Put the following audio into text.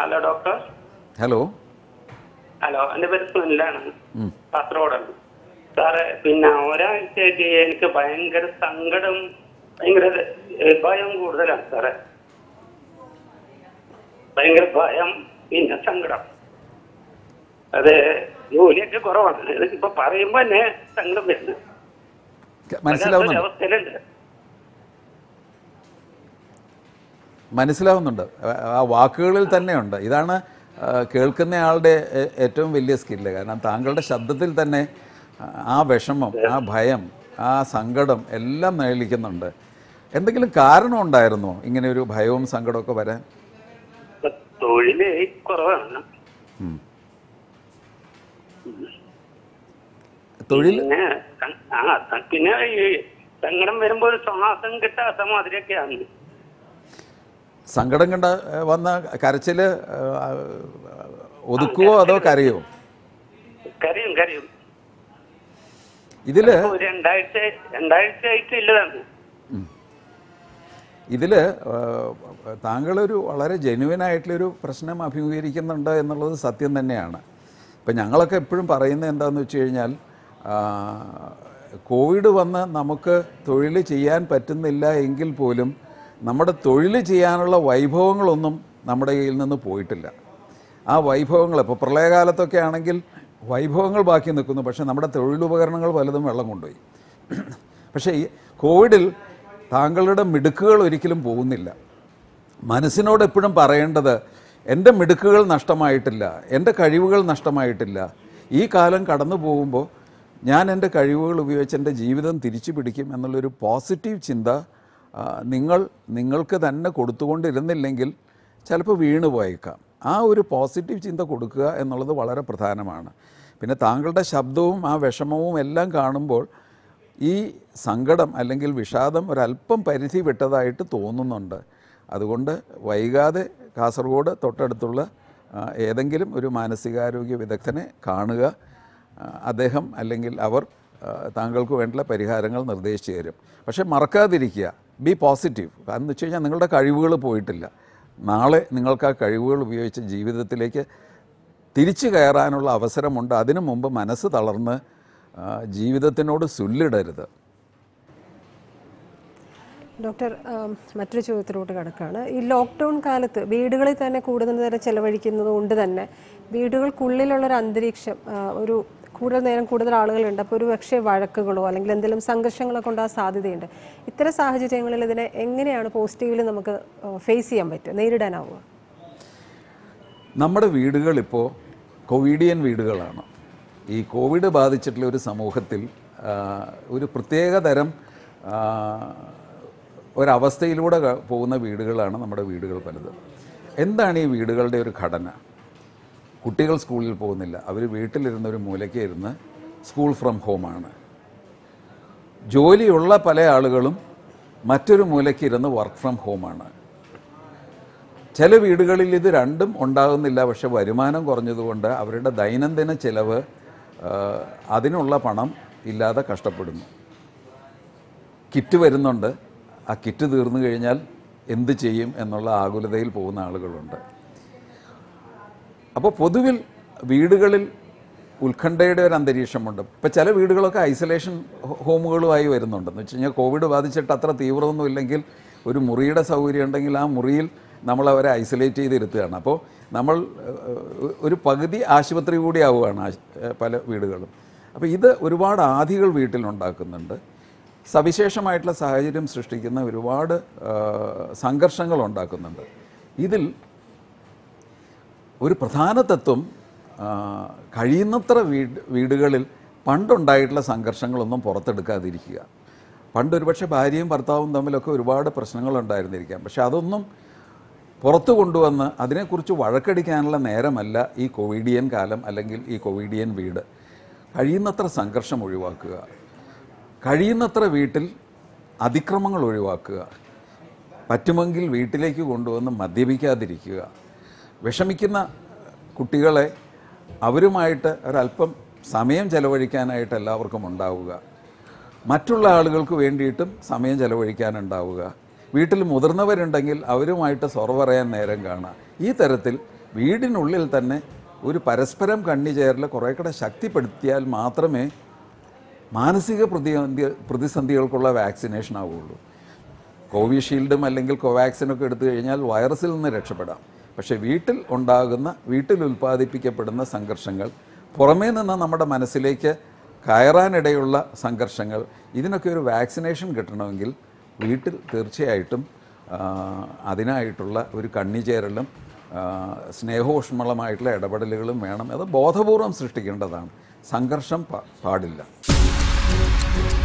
Hello doctor hello hello എൻ്റെ പേര് സുനിലാണ് കാസർഗോഡാണ് sir പിന്നെ ഒരാഴ്ചയായിട്ട് എനിക്ക് ഭയങ്കര സങ്കടം ഭയങ്കര ഏ, ഭയം കൂടുതലാണ് സാറേ ഭയങ്കര ഭയം പിന്നെ സങ്കടം അത് ജോലിയൊക്കെ കുറവാണ് ഇത് ഇപ്പൊ പറയുമ്പോ തന്നെ സങ്കടം വരുന്നു മനസ്സിലാവുന്നുണ്ട് അവസ്ഥയിലുണ്ട് മനസ്സിലാവുന്നുണ്ട് ആ- ആ വാക്കുകളിൽ തന്നെയുണ്ട് ഇതാണ് ആ, കേൾക്കുന്നയാളുടെ ഏ- ഏറ്റവും വലിയ സ്കില്ല് കാരണം താങ്കളുടെ ശബ്ദത്തിൽ തന്നെ ആ- ആ വിഷമം ആ ഭയം ആ സങ്കടം എല്ലാം നിഴലിക്കുന്നുണ്ട് എന്തെങ്കിലും കാരണം ഉണ്ടായിരുന്നോ ഇങ്ങനെ ഒരു ഭയവും സങ്കടമൊക്കെ വരാൻ ഇപ്പൊ തൊഴില് കുറവാണ് ഉം. തൊഴിൽ പിന്നെ സ- ആ സ- പിന്നെ ഈ സങ്കടം വരുമ്പോൾ ഒരു ശ്വാസം കിട്ടാത്ത മാതിരിയൊക്കെയാണ് സങ്കടം കണ്ട ഏ, വന്ന കരച്ചില് ഏ, ആ, ഒതുക്കുവോ അതോ കരയോ കരയും കരയും ഇതില് ഇപ്പൊ ഒരു രണ്ടാഴ്ച രണ്ടാഴ്ച ആയിട്ട് ഇല്ലതാണ് ഇതിൽ താങ്കളൊരു വളരെ ജെന്യുവൻ ആയിട്ടുള്ളൊരു പ്രശ്നം അഭിമുഖീകരിക്കുന്നുണ്ട് എന്നുള്ളത് സത്യം തന്നെയാണ് ഇപ്പം ഞങ്ങളൊക്കെ എപ്പോഴും പറയുന്നത് എന്താണെന്ന് വെച്ച് കഴിഞ്ഞാൽ ആ, കോവിഡ് വന്ന് നമുക്ക് തൊഴിൽ ചെയ്യാൻ പറ്റുന്നില്ല എങ്കിൽ പോലും നമ്മുടെ തൊഴിൽ ചെയ്യാനുള്ള വൈഭവങ്ങളൊന്നും നമ്മുടെ കയ്യിൽ നിന്ന് പോയിട്ടില്ല ആ വൈഭവങ്ങൾ ഇപ്പോൾ പ്രളയകാലത്തൊക്കെ ആണെങ്കിൽ വൈഭവങ്ങൾ ബാക്കി നിൽക്കുന്നു പക്ഷേ നമ്മുടെ തൊഴിലുപകരണങ്ങൾ പലതും വെള്ളം കൊണ്ടുപോയി പക്ഷേ ഈ കോവിഡിൽ താങ്കളുടെ മിടുക്കുകൾ ഒരിക്കലും പോകുന്നില്ല മനസ്സിനോട് എപ്പോഴും പറയേണ്ടത് എൻ്റെ മിടുക്കുകൾ നഷ്ടമായിട്ടില്ല എൻ്റെ കഴിവുകൾ നഷ്ടമായിട്ടില്ല ഈ കാലം കടന്നു പോകുമ്പോൾ ഞാൻ എൻ്റെ കഴിവുകൾ ഉപയോഗിച്ച് എൻ്റെ ജീവിതം തിരിച്ചു പിടിക്കും എന്നുള്ളൊരു പോസിറ്റീവ് ചിന്ത ആ, നിങ്ങൾ നിങ്ങൾക്ക് തന്നെ കൊടുത്തുകൊണ്ടിരുന്നില്ലെങ്കിൽ ചിലപ്പോൾ വീണ് പോയേക്കാം ആ ഒരു പോസിറ്റീവ് ചിന്ത കൊടുക്കുക എന്നുള്ളത് വളരെ പ്രധാനമാണ് പിന്നെ താങ്കളുടെ ശബ്ദവും ആ വിഷമവും എല്ലാം കാണുമ്പോൾ ഈ സങ്കടം അല്ലെങ്കിൽ വിഷാദം ഒരല്പം പരിധി വിട്ടതായിട്ട് തോന്നുന്നുണ്ട് അതുകൊണ്ട് വൈകാതെ കാസർഗോഡ് തൊട്ടടുത്തുള്ള ആ, ഏതെങ്കിലും ഒരു മാനസികാരോഗ്യ വിദഗ്ധനെ കാണുക ആ, അദ്ദേഹം അല്ലെങ്കിൽ അവർ ആ, താങ്കൾക്ക് വേണ്ടുള്ള പരിഹാരങ്ങൾ നിർദ്ദേശിച്ചു തരും പക്ഷേ മറക്കാതിരിക്കുക ബി പോസിറ്റീവ് കാരണം എന്ന് വെച്ച് കഴിഞ്ഞാൽ നിങ്ങളുടെ കഴിവുകൾ പോയിട്ടില്ല നാളെ നിങ്ങൾക്ക് ആ കഴിവുകൾ ഉപയോഗിച്ച് ജീവിതത്തിലേക്ക് തിരിച്ചു കയറാനുള്ള അവസരമുണ്ട് അതിനു മുമ്പ് മനസ്സ് തളർന്ന് ആ, ജീവിതത്തിനോട് സുല്ലിടരുത് ഡോക്ടർ ആം, മറ്റൊരു ചോദ്യത്തിലോട്ട് കിടക്കുകയാണ് ഈ ലോക്ക്ഡൗൺ കാലത്ത് വീടുകളിൽ തന്നെ കൂടുതൽ നേരം ചെലവഴിക്കുന്നത് കൊണ്ട് തന്നെ വീടുകൾക്കുള്ളിലുള്ളൊരു അന്തരീക്ഷം ആ, ഒരു കൂടുതൽ നേരം കൂടുതൽ ആളുകളുണ്ട് അപ്പോൾ ഒരു പക്ഷേ വഴക്കുകളോ അല്ലെങ്കിൽ എന്തെങ്കിലും സംഘർഷങ്ങളൊക്കെ ഉണ്ടാകാൻ സാധ്യതയുണ്ട് ഇത്തരം സാഹചര്യങ്ങളിൽ ഇതിനെ എങ്ങനെയാണ് പോസിറ്റീവിൽ നമുക്ക് ഫേസ് ചെയ്യാൻ പറ്റുക നേരിടാനാവുക നമ്മുടെ വീടുകളിപ്പോൾ കോവിഡിയൻ വീടുകളാണ് ഈ കോവിഡ് ബാധിച്ചിട്ടുള്ള ഒരു സമൂഹത്തിൽ ആ, ഒരു പ്രത്യേക തരം ആ, ഒരവസ്ഥയിലൂടെ ക- പോകുന്ന വീടുകളാണ് നമ്മുടെ വീടുകൾ പലതും എന്താണ് ഈ വീടുകളുടെ ഒരു ഘടന കുട്ടികൾ സ്കൂളിൽ പോകുന്നില്ല അവർ വീട്ടിലിരുന്ന് ഒരു മൂലയ്ക്ക് ഇരുന്ന് സ്കൂൾ ഫ്രം ഹോമാണ് ജോലിയുള്ള പല ആളുകളും മറ്റൊരു മൂലയ്ക്ക് ഇരുന്ന് വർക്ക് ഫ്രം ഹോമാണ് ചില വീടുകളിൽ ഇത് രണ്ടും ഉണ്ടാകുന്നില്ല പക്ഷെ വരുമാനം കുറഞ്ഞതുകൊണ്ട് അവരുടെ ദൈനംദിന ചിലവ് ആ, അതിനുള്ള പണം ഇല്ലാതെ കഷ്ടപ്പെടുന്നു കിറ്റ് വരുന്നുണ്ട് ആ കിറ്റ് തീർന്നു കഴിഞ്ഞാൽ എന്ത് ചെയ്യും എന്നുള്ള ആകുലതയിൽ പോകുന്ന ആളുകളുണ്ട് അപ്പോൾ പൊതുവിൽ വീടുകളിൽ ഉത്കണ്ഠയുടെ ഒരു അന്തരീക്ഷമുണ്ട് ഇപ്പോൾ ചില വീടുകളൊക്കെ ഐസൊലേഷൻ ഹോമുകളുമായി വരുന്നുണ്ട് എന്ന് വെച്ച് കഴിഞ്ഞാൽ കോവിഡ് ബാധിച്ചിട്ട് അത്ര തീവ്രമൊന്നും ഇല്ലെങ്കിൽ ഒരു മുറിയുടെ സൗകര്യം ഉണ്ടെങ്കിൽ ആ മുറിയിൽ നമ്മൾ അവരെ ഐസൊലേറ്റ് ചെയ്ത് ഇരുത്തുകയാണ് അപ്പോൾ നമ്മൾ ഏഹ്, ഒരു പകുതി ആശുപത്രി കൂടി ആവുകയാണ് ആശ്- ഏഹ്, പല വീടുകളും അപ്പോൾ ഇത് ഒരുപാട് ആധികൾ വീട്ടിലുണ്ടാക്കുന്നുണ്ട് സവിശേഷമായിട്ടുള്ള സാഹചര്യം സൃഷ്ടിക്കുന്ന ഒരുപാട് ഏഹ്, സംഘർഷങ്ങൾ ഉണ്ടാക്കുന്നുണ്ട് ഇതിൽ ഒരു പ്രധാന തത്വം ആ, കഴിയുന്നത്ര വീട് വീടുകളിൽ പണ്ടുണ്ടായിട്ടുള്ള സംഘർഷങ്ങളൊന്നും പുറത്തെടുക്കാതിരിക്കുക പണ്ട് ഒരുപക്ഷെ ഭാര്യയും ഭർത്താവും തമ്മിലൊക്കെ ഒരുപാട് പ്രശ്നങ്ങളുണ്ടായിരുന്നിരിക്കാം പക്ഷെ അതൊന്നും പുറത്തു കൊണ്ടുവന്ന് അതിനെക്കുറിച്ച് വഴക്കടിക്കാനുള്ള നേരമല്ല ഈ കോവിഡിയൻ കാലം അല്ലെങ്കിൽ ഈ കോവിഡിയൻ വീട് കഴിയുന്നത്ര സംഘർഷം ഒഴിവാക്കുക കഴിയുന്നത്ര വീട്ടിൽ അതിക്രമങ്ങൾ ഒഴിവാക്കുക പറ്റുമെങ്കിൽ വീട്ടിലേക്ക് കൊണ്ടുവന്ന് മദ്യപിക്കാതിരിക്കുക വിഷമിക്കുന്ന കുട്ടികളെ അവരുമായിട്ട് ഒരല്പം സമയം ചെലവഴിക്കാനായിട്ട് എല്ലാവർക്കും ഉണ്ടാവുക മറ്റുള്ള ആളുകൾക്ക് വേണ്ടിയിട്ടും സമയം ചെലവഴിക്കാനുണ്ടാവുക വീട്ടിൽ മുതിർന്നവരുണ്ടെങ്കിൽ അവരുമായിട്ട് സൊറ പറയാൻ നേരം കാണുക ഈ തരത്തിൽ വീടിനുള്ളിൽ തന്നെ ഒരു പരസ്പരം കണ്ണിചേരൽ കുറേ കൂടെ ശക്തിപ്പെടുത്തിയാൽ മാത്രമേ മാനസിക പ്രതിസന്ധി പ്രതിസന്ധികൾക്കുള്ള വാക്സിനേഷൻ ആവുകയുള്ളൂ കോവിഷീൽഡും അല്ലെങ്കിൽ കോവാക്സിനൊക്കെ എടുത്തു കഴിഞ്ഞാൽ വൈറസിൽ നിന്ന് രക്ഷപ്പെടാം പക്ഷേ വീട്ടിൽ ഉണ്ടാകുന്ന വീട്ടിൽ ഉൽപ്പാദിപ്പിക്കപ്പെടുന്ന സംഘർഷങ്ങൾ പുറമേ നിന്ന് നമ്മുടെ മനസ്സിലേക്ക് കയറാനിടയുള്ള സംഘർഷങ്ങൾ ഇതിനൊക്കെ ഒരു വാക്സിനേഷൻ കിട്ടണമെങ്കിൽ വീട്ടിൽ തീർച്ചയായിട്ടും ആ, അതിനായിട്ടുള്ള ഒരു കണ്ണിചേരലും ആ, സ്നേഹോഷ്മളമായിട്ടുള്ള ഇടപെടലുകളും വേണം അത് ബോധപൂർവം സൃഷ്ടിക്കേണ്ടതാണ് സംഘർഷം പാ- പാടില്ല